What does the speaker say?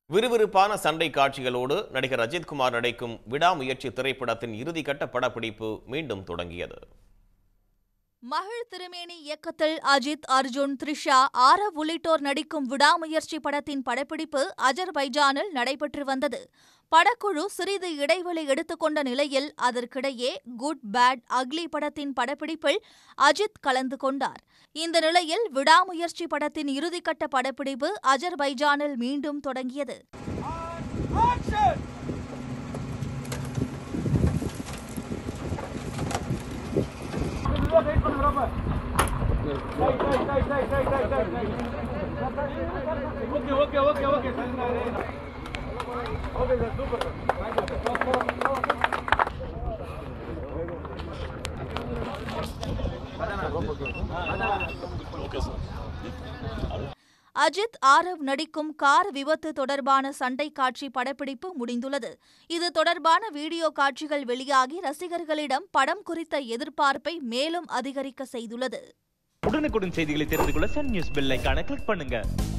விறுவிறுப்பான சண்டை காட்சிகளோடு நடிகர் அஜித்குமார் நடிக்கும் விடாமுயற்சி திரைப்படத்தின் இறுதிக்கட்ட படப்பிடிப்பு மீண்டும் தொடங்கியது மகிழ் திருமேனி இயக்கத்தில் அஜித் அர்ஜுன் த்ரிஷா ஆரவ் உள்ளிட்டோர் நடிக்கும் விடாமுயற்சி படத்தின் படப்பிடிப்பு அஜர்பைஜானில் நடைபெற்று வந்தது படக்குழு சிறிது இடைவெளி எடுத்துக்கொண்ட நிலையில் அதற்கிடையே குட் பேட் அக்லி படத்தின் படப்பிடிப்பில் அஜித் கலந்து கொண்டார் இந்த நிலையில் விடாமுயற்சி படத்தின் இறுதிக்கட்ட படப்பிடிப்பு அஜர்பைஜானில் மீண்டும் தொடங்கியது okay okay okay okay okay sir super Ajith Arav நடிக்கும் கார் விபத்து தொடர்பான சண்டை காட்சி படப்பிடிப்பு முடிந்துள்ளது இது தொடர்பான வீடியோ காட்சிகள் வெளியாகி ரசிகர்களிடம் படம் குறித்த எதிர்பார்ப்பை மேலும் அதிகரிக்க செய்துள்ளது உடனுக்குடன் செய்திகளை தெரிந்து கொள்ள சன் நியூஸ் பெல் ஐகானை கிளிக் பண்ணுங்க